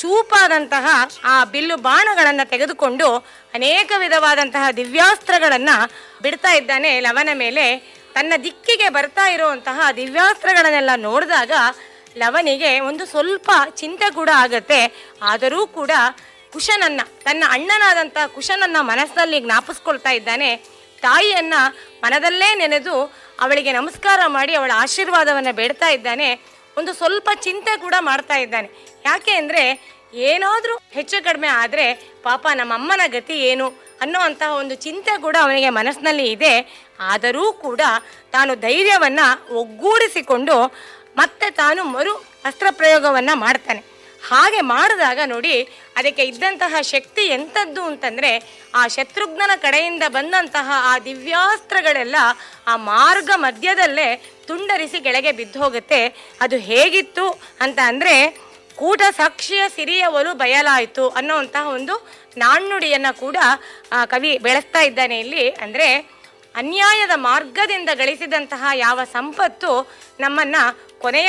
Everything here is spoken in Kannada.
ಚೂಪಾದಂತಹ ಆ ಬಿಲ್ಲು ಬಾಣಗಳನ್ನು ತೆಗೆದುಕೊಂಡು ಅನೇಕ ವಿಧವಾದಂತಹ ದಿವ್ಯಾಸ್ತ್ರಗಳನ್ನ ಬಿಡ್ತಾ ಇದ್ದಾನೆ ಲವನ ಮೇಲೆ ತನ್ನ ದಿಕ್ಕಿಗೆ ಬರ್ತಾ ಇರುವಂತಹ ದಿವ್ಯಾಸ್ತ್ರಗಳನ್ನೆಲ್ಲ ನೋಡಿದಾಗ ಲವನಿಗೆ ಒಂದು ಸ್ವಲ್ಪ ಚಿಂತೆ ಕೂಡ ಆಗತ್ತೆ ಆದರೂ ಕೂಡ ಕುಶನನ್ನ ತನ್ನ ಅಣ್ಣನಾದಂಥ ಕುಶನನ್ನ ಮನಸ್ಸಿನಲ್ಲಿ ಜ್ಞಾಪಿಸ್ಕೊಳ್ತಾ ಇದ್ದಾನೆ ತಾಯಿಯನ್ನ ಮನದಲ್ಲೇ ನೆನೆದು ಅವಳಿಗೆ ನಮಸ್ಕಾರ ಮಾಡಿ ಅವಳ ಆಶೀರ್ವಾದವನ್ನು ಬೇಡ್ತಾ ಇದ್ದಾನೆ ಒಂದು ಸ್ವಲ್ಪ ಚಿಂತೆ ಕೂಡ ಮಾಡ್ತಾ ಇದ್ದಾನೆ ಯಾಕೆ ಅಂದರೆ ಏನಾದರೂ ಹೆಚ್ಚು ಕಡಿಮೆ ಆದರೆ ಪಾಪ ನಮ್ಮಮ್ಮನ ಗತಿ ಏನು ಅನ್ನೋ ಅಂತಹ ಒಂದು ಚಿಂತೆ ಕೂಡ ಅವನಿಗೆ ಮನಸ್ಸಿನಲ್ಲಿ ಇದೆ ಆದರೂ ಕೂಡ ತಾನು ಧೈರ್ಯವನ್ನು ಒಗ್ಗೂಡಿಸಿಕೊಂಡು ಮತ್ತೆ ತಾನು ಮರು ಅಸ್ತ್ರ ಪ್ರಯೋಗವನ್ನು ಮಾಡ್ತಾನೆ ಹಾಗೆ ಮಾಡಿದಾಗ ನೋಡಿ ಅದಕ್ಕೆ ಇದ್ದಂತಹ ಶಕ್ತಿ ಎಂಥದ್ದು ಅಂತಂದರೆ ಆ ಶತ್ರುಘ್ನನ ಕಡೆಯಿಂದ ಬಂದಂತಹ ಆ ದಿವ್ಯಾಸ್ತ್ರಗಳೆಲ್ಲ ಆ ಮಾರ್ಗ ಮಧ್ಯದಲ್ಲೇ ತುಂಡರಿಸಿ ಕೆಳಗೆ ಬಿದ್ದು ಹೋಗುತ್ತೆ ಅದು ಹೇಗಿತ್ತು ಅಂತ ಅಂದರೆ ಕೂಟ ಸಾಕ್ಷಿಯ ಸಿರಿಯ ಒಲು ಬಯಲಾಯಿತು ಅನ್ನೋವಂತಹ ಒಂದು ನಾಣ್ಣುಡಿಯನ್ನು ಕೂಡ ಆ, ಕವಿ ಬೆಳೆಸ್ತಾ ಇದ್ದಾನೆ ಇಲ್ಲಿ ಅಂದರೆ ಅನ್ಯಾಯದ ಮಾರ್ಗದಿಂದ ಗಳಿಸಿದಂತಹ ಯಾವ ಸಂಪತ್ತು ನಮ್ಮನ್ನ ಕೊನೆಯ